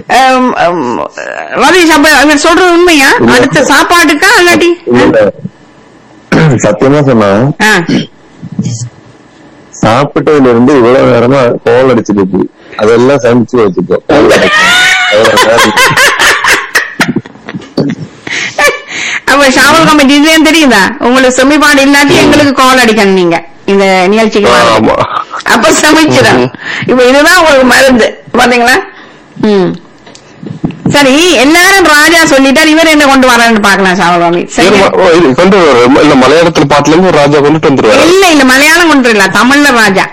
அம், அம், ரதீஷ் அப்ப இவர் சொல்றது உண்மையா அடுத்த சாப்பாட்டுக்கா இல்லாட்டி இல்ல சத்தியமா சொன்னா ஆ. சாப்பிட்டதுல இருந்து இவ்வளவு நேரமா கோல் அடிச்சுட்டு இருக்கு அதெல்லாம் சமைச்சு வச்சுட்டோம் கோல் அடிக்கும். எவ்வளவு நேரம் அப்ப ஷாவல் கமிட்டி இதுலயும் தெரியுதா உங்களுக்கு செமிபாடு இல்லாட்டி எங்களுக்கு கால் அடிக்கணும் நீங்க இந்த நிகழ்ச்சிக்கு வாங்க. ஆமா அப்ப சமைச்சிடும் இப்ப இதுதான் உங்களுக்கு மருந்து பாத்தீங்களா ம் சரி எல்லாரும் ராஜா சொல்லிட்டார் இவர் என்ன கொண்டு வரான்னு பாக்கலாம் சாவகாமி சரி இவரு ம- ஓ, இது கொண்டு வர இல்ல மலையாளத்துல பாட்டுல இருந்து ஒரு ராஜா கொண்டுட்டு வந்துருவாரு இல்ல இல்ல மலையாளம் கொண்டு இல்ல தமிழ்ல ராஜா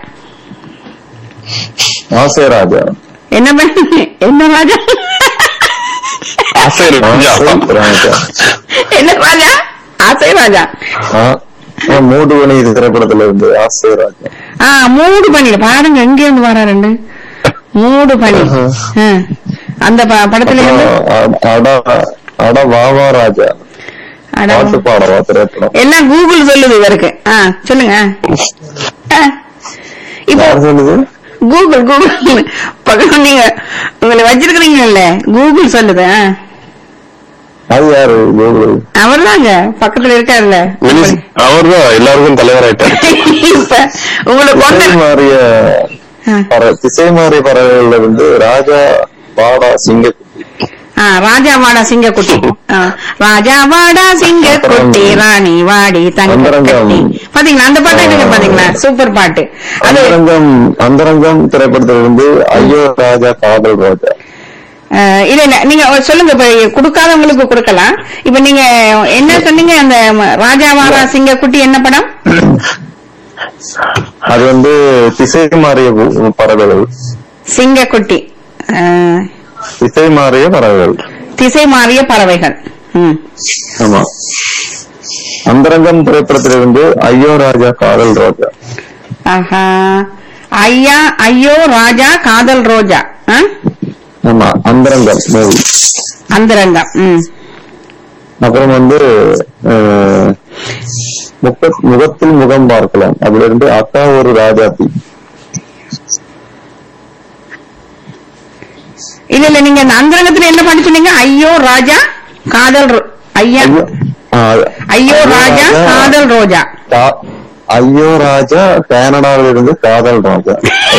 ஆசை ராஜா என்ன பண்ண என்ன ராஜா ஆசை ராஜா ஆசை ராஜா என்ன ராஜா ஆசை ராஜா ஆ, ஆ, மூடு மணி இது திரைப்படத்துல இருந்து ஆசை ராஜா ஆ மூடு பணியில பாருங்க எங்க இருந்து வராருண்டு மூடு பணி ஆ. அந்த ப- படத்துல இருந்து அப்புறம் அட அட வாவா ராஜா அட, பாட்டு பாடவா திரைப்படம் எல்லாம் கூகுள் சொல்லுது இவருக்கு ஆ சொல்லுங்க ஆ. இப்போ யார் சொல்லுது கூகுள் கூகுள் பக்கம் நீங்க உங்களை வச்சிருக்கிறீங்கல்ல கூகுள் சொல்லுது ஆ. அது யாரு கூகுள் அவர்தாங்க பக்கத்துல இருக்காருல்ல அவர்தான் எல்லாருக்கும் தலைவராயிட்டாரு இப்ப உங்களுக்கு திசை கொண்டு மாறிய ஆ. பற- திசை மாறிய பறவைகள்ல இருந்து ராஜா பாடா சிங்கக்குட்டி ஆ, ராஜா வாடா சிங்கக்குட்டி ஆ, ராஜா வாடா சிங்கக்குட்டி ராணி வாடி தங்க அந்தரங்கம். கட்டி பாத்தீங்களா அந்த பாட்டு இருக்கு பாத்தீங்களா சூப்பர் பாட்டு அது அந்தரங்கம் அந்தரங்கம் திரைப்படத்துல இருந்து ஐயோ ராஜா காதல் ராஜா ஆ, இல்ல இல்ல நீங்க சொல்லுங்க இப்ப கொடுக்காதவங்களுக்கு கொடுக்கலாம் இப்ப நீங்க என்ன சொன்னீங்க அந்த ராஜா வாடா சிங்கக்குட்டி என்ன படம் அது வந்து திசை மாறிய பு- பறவைகள் சிங்கக்குட்டி ஆ, திசை மாறிய பறவைகள் திசை மாறிய பறவைகள் ம். ஆமா அந்தரங்கம் திரைப்படத்திலிருந்து ஐயோ ராஜா காதல் ராஜா ஆஹா ஐயா ஐயோ ராஜா காதல் ரோஜா ஆ? ஆமா அந்தரங்கம் மூவி அந்தரங்கம் ம் அப்புறம் வந்து அஹ், முக்க- முகத்தில் முகம் பார்க்கலாம் அதுல இருந்து அக்கா ஒரு ராஜாத்தி இல்ல இல்ல நீங்க அந்த அந்தரங்கத்துல என்ன பாட்டு சொன்னீங்க ஐயோ ராஜா காதல் ரோ- ஐயா ஐயோ ஆ, ஐயோ ராஜா காதல் ரோஜா கா- ஐயோ ராஜா கனடாவில இருந்து காதல் ராஜா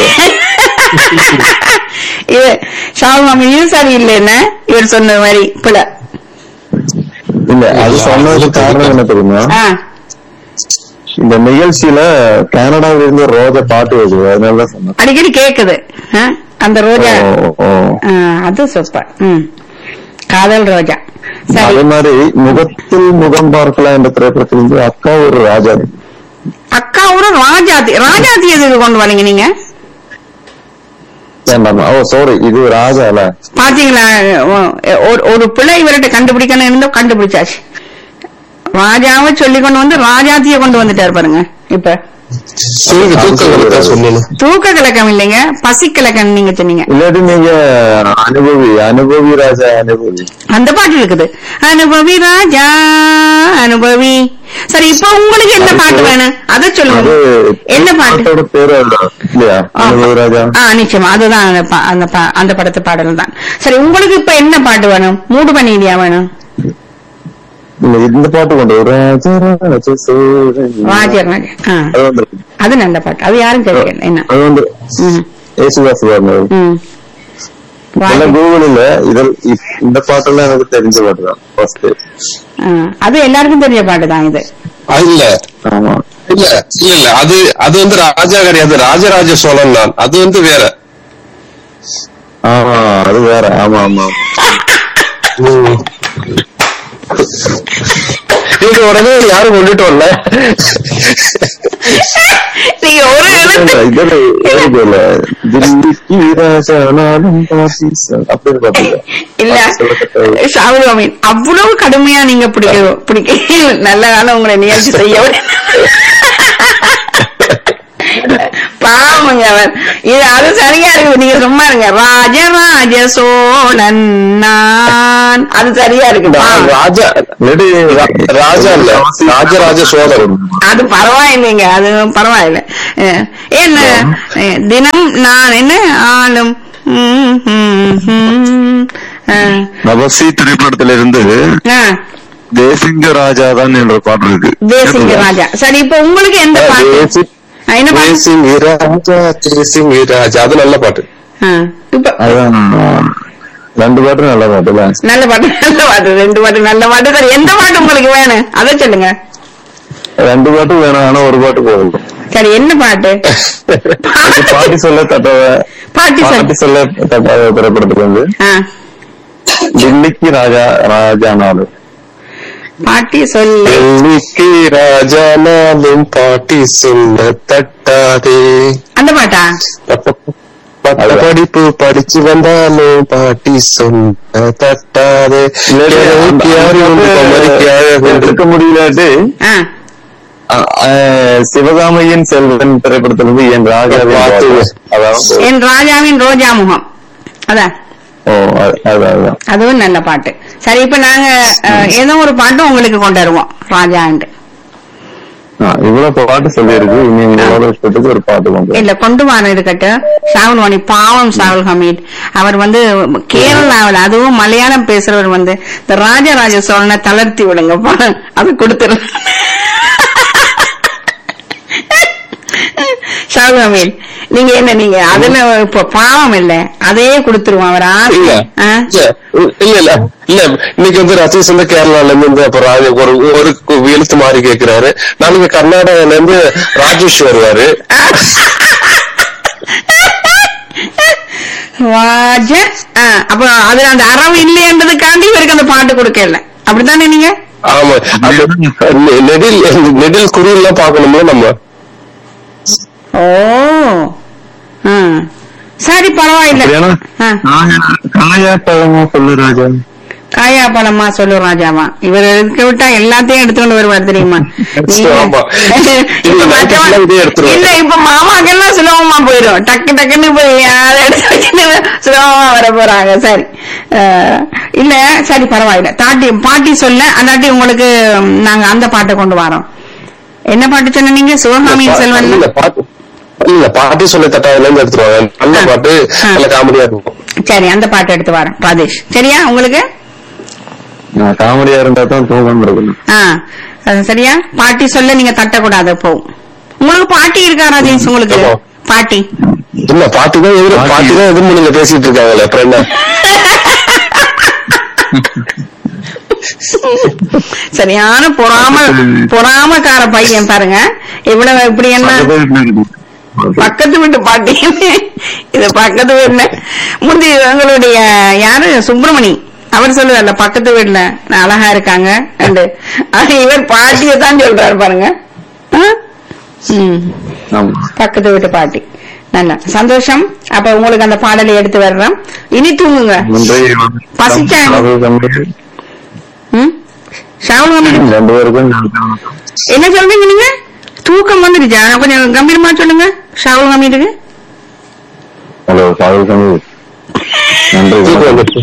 இது ஷாவுமாமி இது சரியில்லை என்ன இவர் சொன்ன மாதிரி பிள்ளை இல்ல அது சொன்னதுக்கு காரணம் என்ன தெரியுமா ஆ இந்த நிகழ்ச்சியில கனடாவில இருந்து ஒரு ரோஜா பாட்டு வருது அதனாலதான் சொன்னேன் அடிக்கடி கேக்குது ஆ? அந்த ரோஜா ஓ, ஓ. ஆ, அது சூப்பர் ம் காதல் ரோஜா அதே சரி மாதிரி முகத்தில் முகம் பார்க்கலாம் என்ற திரைப்படத்தில் இருந்து அக்கா ஒரு ராஜா அக்காவோட ராஜாதி ராஜாதி எதுக்கு கொண்டு வரீங்க நீங்க வேண்டாமா ஓ சாரி இது ராஜால பாத்தீங்களா ஒ- ஒரு- ஒரு பிள்ளை இவர்கிட்ட கண்டுபிடிக்கணும் இருந்தோ கண்டுபிடிச்சாச்சு ராஜாவை சொல்லி கொண்டு வந்து ராஜாத்திய கொண்டு வந்துட்டாரு பாருங்க இப்ப தூக்கு தூக்கங்களை சொன்னேன் தூக்க கலக்கம் இல்லைங்க பசி கலக்கம் நீங்க சொன்னீங்க இல்லாட்டி நீங்க அனுபவி அனுபவி ராஜா அனுபவி அந்த பாட்டு இருக்குது அனுபவி ராஜா அனுபவி சரி இப்ப உங்களுக்கு என்ன பாட்டு வேணும் அதை அது சொல்லுங்க என்ன பாட்டு பாட்டோட பேரு அதுதான். இல்லையா அனுபவி ராஜா ஆ நிச்சயமா அதுதான் அந்த பா- அந்த பா- அந்த படத்து பாடல் தான் சரி உங்களுக்கு இப்ப என்ன பாட்டு வேணும் மூடு பண்ணிடியா வேணும் இல்ல இந்த பாட்டு கொண்டு வரும். ராஜா ராஜ சோழன். ராஜர் ராஜா ஆ அது வந்து அது நல்ல பாட்டு அது யாரும் தெரியல என்ன அது வந்து ம் ஏசுதாஸ் பாடினது ம் எல்லாம் ராஜர். கூகுள் இல்ல இதில் இப்- இந்த பாட்டெல்லாம் எனக்கு தெரிஞ்ச பாட்டு தான் ஃபர்ஸ்ட் ஆ, அது எல்லாருக்கும் தெரிஞ்ச பாட்டு தான் இது அது இல்ல ஆமா இல்ல இல்ல இல்ல அது அது வந்து ராஜா கிடையாது ராஜராஜ சோழன் தான் அது வந்து வேற ஆமா அது வேற ஆமா ஆமா இது உடனே யாரும் கொண்டுட்டு வரல நீங்க ஒரு எழுத்து இதுல இதுல இல்ல தில்லிக்கு ராஜானாலும் பாகிஸ்தான் அப்படின்னு பாத்தீங்க இல்ல ஷாவுல் அவ்வளவு கடுமையா நீங்க பிடிக்க பிடிக்க நல்ல காலம் உங்களை நிகழ்ச்சி செய்ய விட- பாவங்க அவர் இது அது சரியா இருக்கு நீங்க சும்மா இருங்க ராஜராஜ சோழன் நான் அது சரியா இருக்கு பாவம். ராஜா நெடு ராஜா இல்ல ராஜராஜ சோழன் அது பரவாயில்லைங்க அது பரவாயில்லை அஹ், என்ன அஹ், தினம் நான் என்ன ஆளும் ம், ம், ம். ஆ. நபசி திரைப்படத்துல இருந்து ஆ, தேசிங்க ராஜா தான் என்ற பாட்டு இருக்கு தேசிங்க ராஜா சரி இப்ப உங்களுக்கு எந்த பாட்டு தேசி- ஆ, என்ன பாட்டு தேசிங்க ராஜா தேசிங்க ராஜா அது நல்ல பாட்டு ஆ, இப்ப அதான் ரெண்டு பாட்டும் நல்ல பாட்டுல நல்ல பாட்டு நல்ல பாட்டு ரெண்டு பாட்டு நல்ல பாட்டு சரி எந்த பாட்டு உங்களுக்கு வேணும் அதை சொல்லுங்க ரெண்டு பாட்டும் வேணும் ஆனா ஒரு பாட்டு போதும் சரி என்ன பாட்டு இது பாட்டி சொல்ல தட்டாத பாட்டி சொல் பாட்டி சொல்ல தட்டாத திரைப்படத்துக்கு வந்து ஆ, டில்லிக்கு ராஜா ராஜா நாடு பாட்டி சொல்லு டெல்லிக்கு ராஜா நாளும் பாட்டி சொல்ல தட்டாதே அந்த பாட்டா பட்ட படிப்பு படிச்சு வந்தாலும் பாட்டி சொல்ல தட்டாதே அந்த- யாரு உண்டு குமரிக்கு அழகு எடுக்க முடியலாட்டு ஆ, அ- அஹ், சிவகாமியின் செல்வன் திரைப்படத்துல இருந்து என் ராஜா பாட்டு. அதான் என் ராஜாவின் ரோஜா முகம் அதான் ஓ அது- அதான் அதான் அதுவும் நல்ல பாட்டு சரி இப்ப நாங்க அஹ், ஏதோ ஒரு பாட்டு உங்களுக்கு கொண்டு வருவோம் ராஜாண்டு ஆ, இவ்வளவு பாட்டு சொல்லியிருக்கு இனி உங்களோட இஷ்டத்துக்கு ஒரு பாட்டு கொண்டு இல்ல கொண்டு வர இருக்கட்டும் ஷாவுல் வாணி பாவம் ஷாவுல் ஹமீத் அவர் வந்து கேரளாவில் அதுவும் மலையாளம் பேசுறவர் வந்து இந்த ராஜராஜ சோழனை தளர்த்தி விடுங்கப்பா அது கொடுத்துரு ஷாவுல் ஹமீத் நீங்க என்ன நீங்க அதுல இப்ப பாவம் இல்ல அதே கொடுத்துருவோம் அவர் இல்ல ஆசை ஆ? இல்ல இல்ல இல்ல இன்னைக்கு வந்து ரத்தீஷ் வந்து கேரளால இருந்து வந்து அப்ப ராஜ- ஒரு ஒரு எழுத்து மாறி கேக்குறாரு நாளைக்கு கர்நாடகால இருந்து ராஜேஷ் வருவாரு ராஜ ஆ, அப்ப அதுல அந்த அறவு இல்லையன்றதுக்காண்டி இவருக்கு அந்த பாட்டு கொடுக்கல அப்படித்தானே நீங்க ஆமா அது நெ- நெடில் நெடில் குறியெல்லாம் பாக்கணும்ல நம்ம ஓ ஆ. சரி பரவாயில்ல அப்படியானா ஆ. காயா பழமா சொல்லு ராஜா காயா பழமா சொல்லு ராஜாவா இவர் இருக்க விட்டா எல்லாத்தையும் எடுத்துக்கொண்டு வருவார் தெரியுமா நீங்க- ஆமா. இப்ப இல்ல, மற்றவன்- நான் இதே எடுத்துருவேன். இல்ல இப்ப மாமாக்கெல்லாம் சுலபமா போயிடும் டக்கு டக்குன்னு போய் அதை எடுத்து வச்சுட்டு சுலபமா வர போறாங்க சரி அஹ், இல்ல சரி பரவாயில்ல தாட்டி பாட்டி சொல்ல அல்லாட்டி உங்களுக்கு ம், நாங்க அந்த பாட்டை கொண்டு வரோம் என்ன பாட்டு சொன்ன நீங்க சிவகாமியின் செல்வன் இல்ல பாட்டு இல்ல பாட்டி சொல்ல தட்டாதுல இருந்து எடுத்துருவாங்க நல்ல ஆ. பாட்டு ஆ. நல்ல காமெடியா இருக்கும் சரி அந்த பாட்டு எடுத்து வரேன் ராதேஷ் சரியா உங்களுக்கு நான் காமெடியா இருந்தா தான் தூக்கம் இருக்கணும் ஆ அது சரியா பாட்டி சொல்ல நீங்க தட்டக்கூடாது இப்போ உங்களுக்கு பாட்டி இருக்கா ராஜேஷ் உங்களுக்கு ஆமா. பாட்டி இல்ல பாட்டி தான் எதிர பாட்டி. பாட்டி தான் எதிர் நீங்க பேசிட்டு இருக்காங்களே அப்புறம் என்ன சரியான பொறாம பொறாமக்கார பையன் பாருங்க இவ்வளவு இப்படி என்ன பக்கத்து வீட்டு பாட்டி இது பக்கத்து வீட்டுல முந்தி எங்களுடைய யாரு சுப்பிரமணி அவர் சொல்லுவார்ல பக்கத்து வீட்டுல நான் அழகா இருக்காங்க ரெண்டு ஆனா இவர் பாட்டியை தான் சொல்றாரு பாருங்க ஆ? ம் ஆமா. பக்கத்து வீட்டு பாட்டி நல்ல சந்தோஷம் அப்ப உங்களுக்கு அந்த பாடலை எடுத்து வர்றோம் இனி தூங்குங்க நன்றி பசிச்சாங்க. அது தம்பி. ம் ஷாவுல் ஹமீது ரெண்டு பேருக்கும் என்ன சொல்றீங்க நீங்க தூக்கம் வந்துருச்சா கொஞ்சம் கம்பீரமா சொல்லுங்க ஷாவுல் ஹமீதுக்கு ஹலோ சாகுல் தம்பி நன்றி தூக்கம் வந்துட்டு.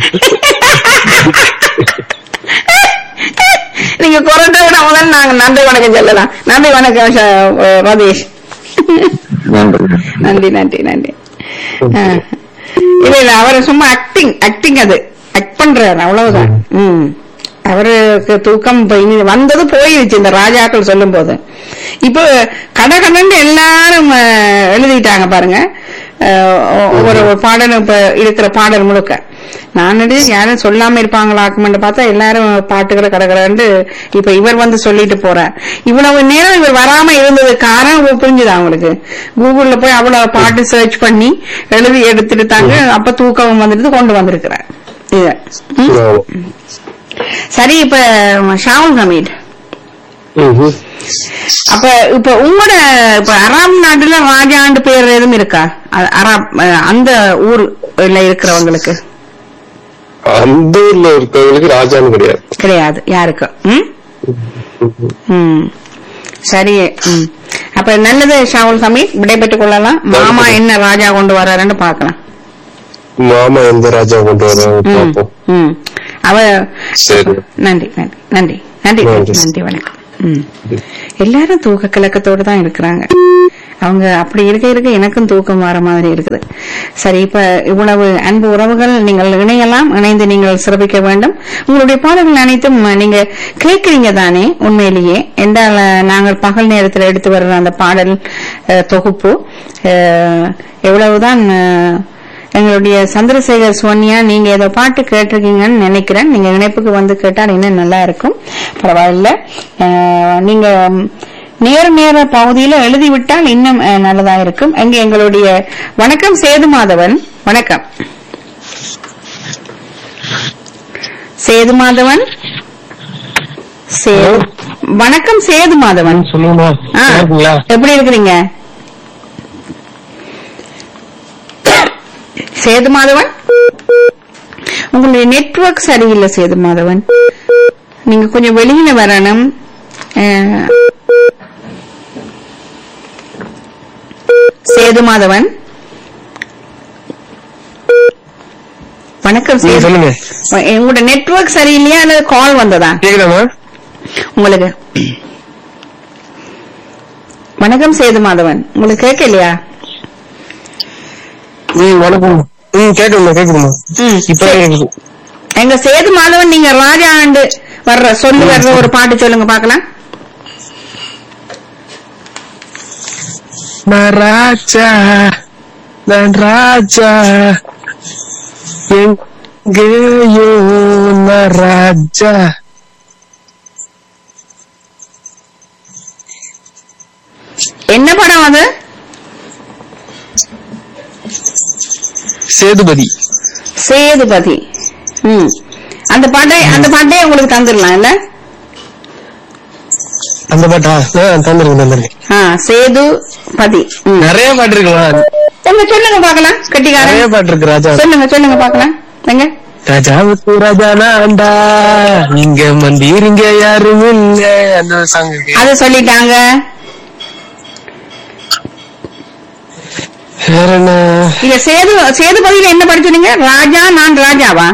நீங்க குரட்டை விட முதல்ல நாங்க நன்றி வணக்கம் சொல்லலாம் நன்றி வணக்கம் ஷா- அஹ் ரதீஷ் நன்றி நன்றி நன்றி நன்றி ஆ. இல்ல இல்ல அவர் சும்மா ஆக்டிங் ஆக்டிங் அது ஆக்ட் பண்றாரு அவ்வளவுதான் ம் அவருக்கு தூக்கம் இப்ப இனி வந்தது போயிருச்சு இந்த ராஜாக்கள் சொல்லும் போது இப்போ கடை கடன்னு எல்லாரும் அஹ், எழுதிட்டாங்க பாருங்க அஹ், ஒவ்வொரு ஒரு பாடலும் இப்ப இருக்கிற பாடல் முழுக்க நான் நினைச்சேன் யாரும் சொல்லாம இருப்பாங்களாக்குமென்னு பார்த்தா எல்லாரும் பாட்டுகளை கடற்கடன்னு இப்ப இவர் வந்து சொல்லிட்டு போறார் இவ்வளவு நேரம் இவர் வராம இருந்தது காரணம் புரிஞ்சுதா அவங்களுக்கு கூகுள்ல போய் அவ்வளவு பாட்டு சர்ச் பண்ணி எழுதி எடுத்துட்டு தாங்க அப்ப தூக்கம் வந்துட்டு கொண்டு வந்திருக்கிறார் இத ம்? ஆமா. சரி இப்ப ஷாவுல் ஹமீத் ம்ஹும். அப்ப இப்ப உங்களோட இப்ப அராம் நாட்டுல ராஜாண்டு பேர் எதுவும் இருக்கா அ- அராப் அஹ், அந்த ஊர்ல இருக்கிறவங்களுக்கு அந்த ஊர்ல இருக்கவங்களுக்கு ராஜான்னு கிடையாது கிடையாது யாருக்கு ம்? ம் சரி ம். அப்ப நல்லது ஷாவுல் ஹமீத் விடைபெற்றுக் கொள்ளலாம் மாமா என்ன ராஜா கொண்டு வர்றாருன்னு பாக்கலாம் மாமா எந்த ராஜா கொண்டு வராங்க ம், பார்ப்போம் ம். அவ சரி. நன்றி நன்றி நன்றி நன்றி நன்றி. நன்றி வணக்கம் ம். எல்லாரும் தூக்க கலக்கத்தோடு தான் இருக்கிறாங்க அவங்க அப்படி இருக்க இருக்க எனக்கும் தூக்கம் வர மாதிரி இருக்குது சரி இப்ப இவ்வளவு அன்பு உறவுகள் நீங்கள் இணையலாம் இணைந்து நீங்கள் சிறப்பிக்க வேண்டும் உங்களுடைய பாடல்கள் அனைத்தும் நீங்க கேட்கிறீங்க தானே உண்மையிலேயே என்றால் நாங்கள் பகல் நேரத்தில் எடுத்து வர்ற அந்த பாடல் அஹ், தொகுப்பு அஹ், எவ்வளவுதான் அஹ், எங்களுடைய சந்திரசேகர் சோனியா நீங்க ஏதோ பாட்டு கேட்டிருக்கீங்கன்னு நினைக்கிறேன் நீங்க இணைப்புக்கு வந்து கேட்டால் இன்னும் நல்லா இருக்கும் பரவாயில்ல அஹ், நீங்க நேர நேர பகுதியில எழுதிவிட்டால் இன்னும் அஹ், நல்லதா இருக்கும் அங்கே எங்களுடைய வணக்கம் சேது மாதவன் வணக்கம் சேது மாதவன் சேது வணக்கம் சேது மாதவன் சொல்லுங்கம்மா ஆ, நல்லா இருக்கீங்களா எப்படி இருக்கிறீங்க சேது மாதவன் உங்களுடைய நெட்வொர்க் சரியில்லை சேது மாதவன் நீங்க கொஞ்சம் வெளியில வரணும் அஹ், சேது மாதவன் வணக்கம் நீங்க சேது சொல்லுங்க உங்களோட நெட்வொர்க் சரியில்லையா அல்லது கால் வந்ததா கேக்குதாமா உங்களுக்கு வணக்கம் சேது மாதவன் உங்களுக்கு கேட்கலையா ம் வணக்கம் ம் கேக்குதுமா கேக்குதுமா ம், இப்ப கேக்குது எங்க சேது மாதவன் நீங்க ராஜா ஆண்டு வர்ற சொல்லு வர்ற ஒரு பாட்டு சொல்லுங்க பாக்கலாம் நான் ராஜா நான் ராஜா எங்கேயோ நான் ராஜா என்ன படம் அது சேதுபதி சேதுபதி ம் அந்த பாட்டை அந்த பாட்டே உங்களுக்கு தந்துடலாம் இல்ல அந்த பாட்டா ஆ, தந்துருங்க தந்துருங்க ஆ சேதுபதி ம். நிறைய பாட்டு இருக்குமா எங்க சொல்லுங்க பாக்கலாம் நிறைய கட்டிக்காரன் பாட்டு இருக்கு ராஜா சொல்லுங்க சொல்லுங்க பாக்கலாம் எங்க ராஜாவுக்கு ராஜா நான்டா இங்க மந்திரிங்க யாரும் இல்ல அந்த சாங் அது சொல்லிட்டாங்க வேற என்ன இத சேது சேதுபதியில என்ன படிச்சுனீங்க ராஜா நான் ராஜாவா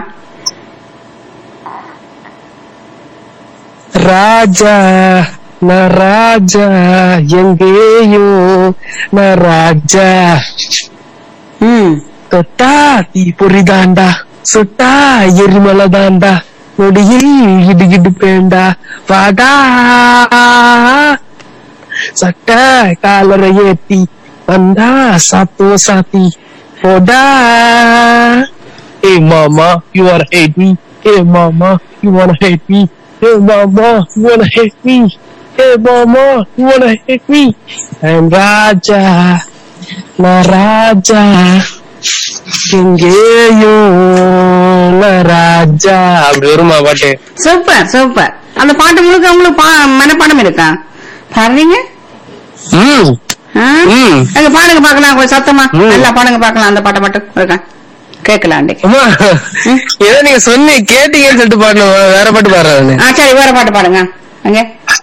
ராஜா நான் ராஜா எங்கேயோ நான் ராஜா ம் தொட்டா தீ பொறிதாண்டா சுட்டா எரிமலை தாண்டா நொடியில் இடுகிடு பேண்டா வாடா சட்ட காலரை ஏத்தி வந்தா சாத்தோ சாத்தி போடா Hey mama, you wanna hate me? Hey mama, you wanna hate me? Hey mama, you wanna hate me? Hey mama, you wanna hate me? I'm Raja, நான் ராஜா எங்கேயோ நான் ராஜா அப்படி வருமா பாட்டு சூப்பர் சூப்பர் அந்த பாட்டு முழுக்க உங்களுக்கு பா- மனப்பாடம் இருக்கா பாடுறீங்க ம் ஆ? ம். அங்க பாடுங்க பாக்கலாம் கொஞ்சம் சத்தமா ம். நல்லா பாடுங்க பாக்கலாம் அந்த பாட்டை மட்டும் இருக்கா கேட்கலாம் அன்றைக்கு அம்மா ஏதோ நீங்க சொன்னி கேட்டீங்கன்னு சொல்லிட்டு பாடணும் வேற பாட்டு பாடுறாரு ஆ சரி வேற பாட்டு பாடுங்க அங்க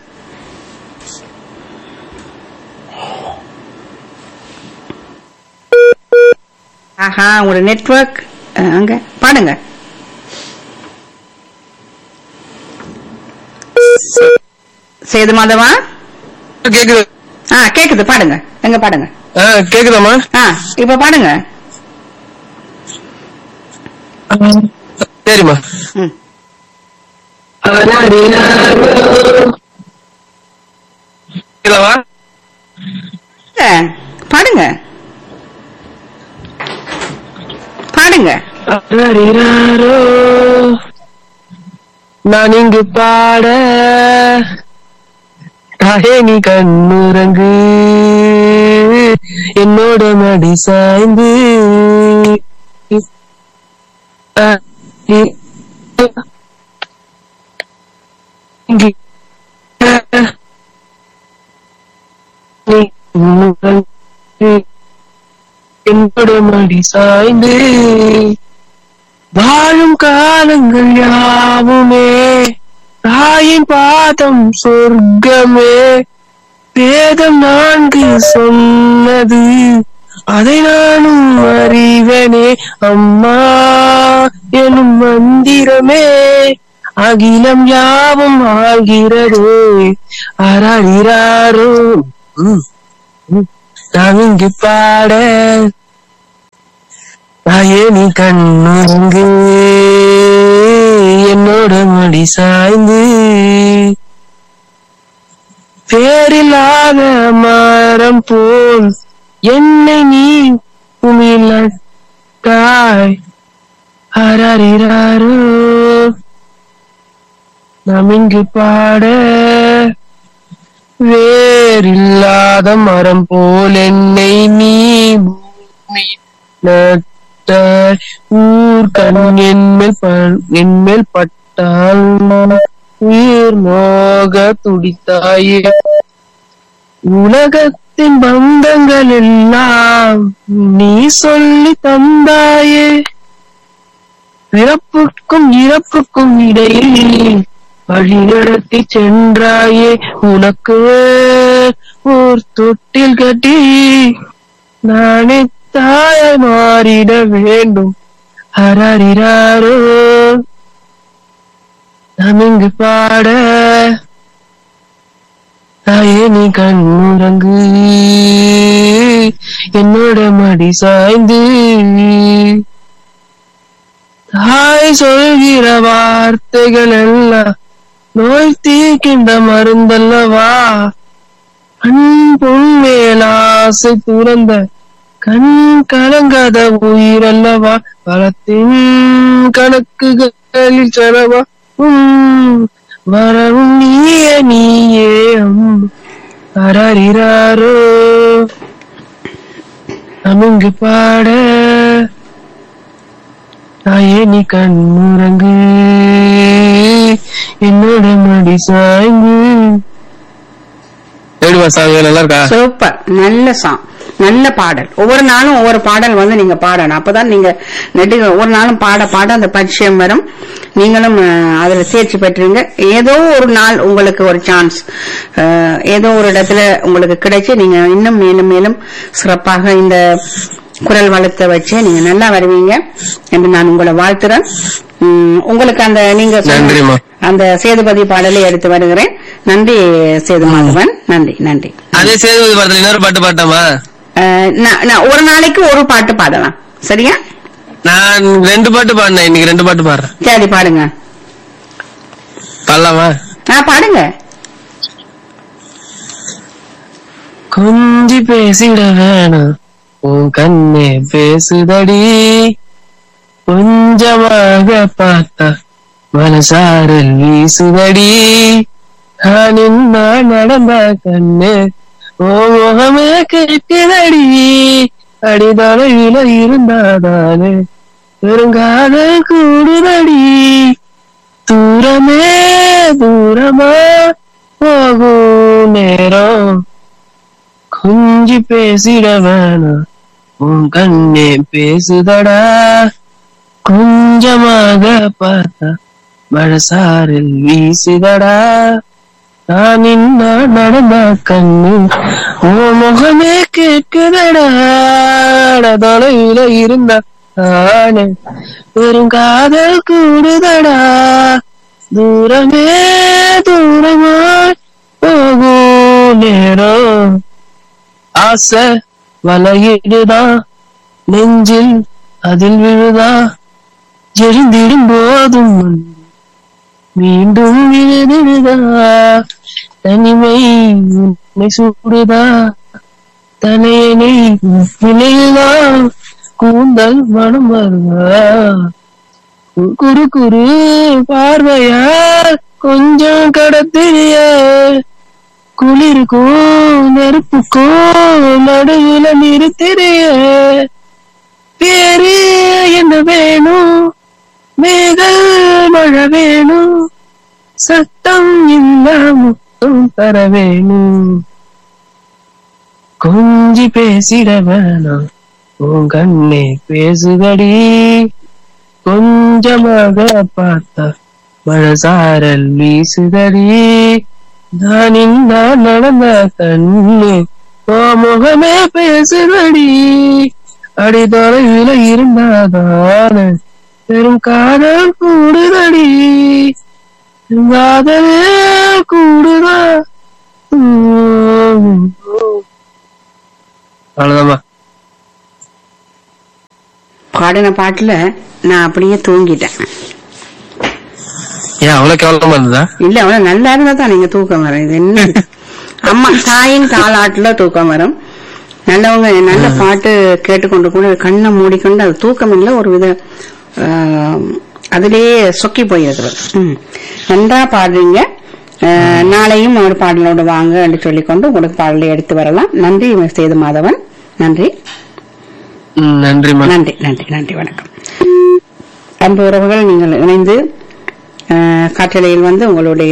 ஆஹா உங்களோட நெட்வொர்க் அங்க பாடுங்க சேது மாதவா கேக்குது ஆ கேக்குது பாடுங்க எங்க பாடுங்க ஆ கேக்குதாம்மா ஆ இப்ப பாடுங்க சரிம்மா ம் கேக்குதாவா ஏ, பாடுங்க பாடுங்க அரரிராரோ, நான் இங்கு பாட தாயே நீ கண்ணுறங்கு என்னோட மடி சாய்ந்து அ, இ- இங்கு நீ கண்ணுறங்கு என்னோட மடி சாய்ந்து வாழும் காலங்கள் யாவுமே தாயின் பாதம் சொர்க்கமே வேதம் நான்கு சொன்னது அதை நானும் அறிவனே அம்மா எனும் மந்திரமே அகிலம் யாவும் ஆகிறதே அராரிராரோ ம், ம். நான் இங்கு பாட தாயே நீ கண்ணுறங்கு என்னோட மடி சாய்ந்து பேரில்லாத மரம் போல் என்னை நீ உமிழட்டாய் ஹரரிராரோ நாம் இங்கு பாட வேறில்லாத மரம் போல் என்னை நீ பூமி நட்டாய் ஊர் கண் என்மேல் ப- என்மேல் பட்டால் உயிர் நோக துடித்தாயே உலகத்தின் பந்தங்கள் எல்லாம் நீ சொல்லி தந்தாயே பிறப்புக்கும் இறப்புக்கும் இடையில் வழி நடத்தி சென்றாயே உனக்கு ஓர் தொட்டில் கட்டி நானே தாய மாறிட வேண்டும் ஹரரிராரோ நாம் இங்கு பாட தாயே நீ கண்ணுறங்கு என்னோட மடி சாய்ந்து தாய் சொல்கிற வார்த்தைகள் எல்லாம் நோய் தீர்க்கின்ற மருந்தல்லவா கண் பொன்மேல் ஆசை துறந்த கண் கலங்காத உயிரல்லவா பலத்தின் கணக்குகளில் செலவா உம், வரவும் நீயே நீயே அரறிறாரோ அமுங்கு பாட தாயே நீ கண்ணுறங்கு என்னோட மடி சாய்ந்து எப்படிமா சாமி நல்லா இருக்கா சூப்பர் நல்ல சாங் நல்ல பாடல் ஒவ்வொரு நாளும் ஒவ்வொரு பாடல் வந்து நீங்க பாடணும் அப்பதான் நீங்க நெடுக ஒவ்வொரு நாளும் பாட பாட அந்த பரிச்சயம் வரும் நீங்களும் அஹ், அதுல தேர்ச்சி பெற்றுங்க ஏதோ ஒரு நாள் உங்களுக்கு ஒரு சான்ஸ் ஏதோ ஒரு இடத்துல உங்களுக்கு கிடைச்சு நீங்க இன்னும் மேலும் மேலும் சிறப்பாக இந்த குரல் வளத்தை வச்சு நீங்க நல்லா வருவீங்க என்று நான் உங்களை வாழ்த்துறேன் உம், உங்களுக்கு அந்த நீங்க சொன்ன- நன்றிம்மா. அந்த சேதுபதி பாடலை எடுத்து வருகிறேன் நன்றி சேது மாதவன் நன்றி நன்றி அதே சேதுபதி படத்துல இன்னொரு பாட்டு பாட்டமா அஹ் நான் நான் ஒரு நாளைக்கு ஒரு பாட்டு பாடலாம் சரியா நான் ரெண்டு பாட்டு பாடினேன் இன்னைக்கு ரெண்டு பாட்டு பாடுறேன் சரி பாடுங்க பாடலாமா ஆ பாடுங்க கொஞ்சி பேசிட வேணாம் உன் கண்ணே பேசுதடி கொஞ்சமாக பார்த்தா மனசாரல் வீசுதடி நான் என்ன நடந்த கண்ணு ஓ முகமே கேட்குதடி அடிதலையில இருந்தாதானே பெருங்காதல் கூடுதடி தூரமே தூரமா போகும் நேரம் கொஞ்சி பேசிட வேணாம் உன் கண்ணே பேசுதடா கொஞ்சமாக பார்த்தா மழசாரில் வீசுதடா நான் இன்ன நடந்த கண்ணு உன் முகமே கேட்குதடா தொலைவில இருந்த ஆனே பெருங்காதல் கூடுதடா தூரமே தூரமா போகும் நேரம் ஆசை வலையிடுதான் நெஞ்சில் அதில் விழுதா எரிந்திடும் போதும் வந்து மீண்டும் விழுதுதா தனிமை உன்னை சூடுதா தலையணை விளையுதா கூந்தல் மனம் வருதா கு- குறு குறு பார்வையா கொஞ்சம் கடத்திரிய குளிருக்கும் நெருப்புக்கும் நடுவுல நிறுத்திரிய பேரு என்ன வேணும் மேகல் மழை வேணும் சத்தம் இல்ல முத்தம் தர வேணும் கொஞ்சி பேசிட வேணாம் உன் கண்ணே பேசுதடி கொஞ்சமாக பார்த்தா மழசாரல் வீசுதடி நான் இந்த நடந்த கண்ணு ஓ முகமே பேசுதடி அடி தொலைவில இருந்தாதான பெரும் காதல் கூடுதடி காதலே கூடுதா உம். அவ்வளவுதாம்மா பாடின பாட்டுல நான் அப்படியே தூங்கிட்டேன் ஏன் அவ்வளவு கேவலமா இருந்ததா இல்ல அவ்வளவு நல்லா இருந்தா தான் நீங்க தூக்கம் வரும் இது என்ன அம்மா தாயின் தாளாட்டுல தூக்கம் வரும் நல்லவங்க நல்ல பாட்டு கேட்டுக்கொண்டு கூட கண்ணை மூடிக்கொண்டு அது தூக்கம் இல்லை ஒரு வித ஆஹ், அதிலேயே சொக்கி போயிருக்கிறது ம். நன்றா பாடுறீங்க ஆஹ், நாளையும் ஒரு பாடலோடு வாங்க என்று சொல்லிக்கொண்டு உங்களுக்கு பாடலை எடுத்து வரலாம் நன்றி சேது மாதவன் நன்றி ம், நன்றிம்மா நன்றி நன்றி நன்றி வணக்கம் அன்பு உறவுகள் நீங்கள் இணைந்து அஹ், காற்றலையில் வந்து உங்களுடைய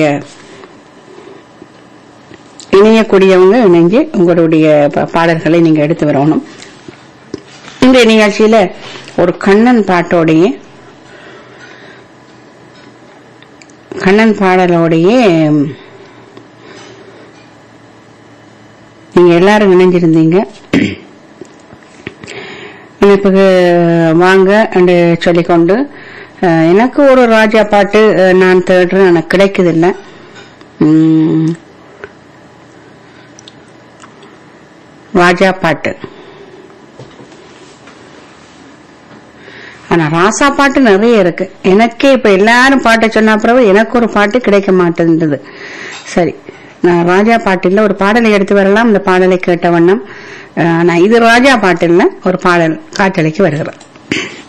இணையக்கூடியவங்க இணைஞ்சு உங்களுடைய ப- பாடல்களை நீங்க எடுத்து வரணும் இன்றைய நிகழ்ச்சியில ஒரு கண்ணன் பாட்டோடைய கண்ணன் பாடலோடையே நீங்க எல்லாரும் இணைஞ்சிருந்தீங்க இணைப்புக்கு வாங்க என்று சொல்லிக்கொண்டு அஹ், எனக்கு ஒரு ராஜா பாட்டு அஹ், நான் தேடுறேன் எனக்கு கிடைக்குதில்ல உம், ராஜா பாட்டு ஆனா ராசா பாட்டு நிறைய இருக்கு எனக்கே இப்ப எல்லாரும் பாட்டை சொன்ன பிறகு எனக்கு ஒரு பாட்டு கிடைக்க மாட்டேன்றது சரி நான் ராஜா பாட்டில் ஒரு பாடலை எடுத்து வரலாம் இந்த பாடலை கேட்ட வண்ணம் அஹ், நான் இது ராஜா பாட்டில் ஒரு பாடல் காற்றலைக்கு வருகிறேன்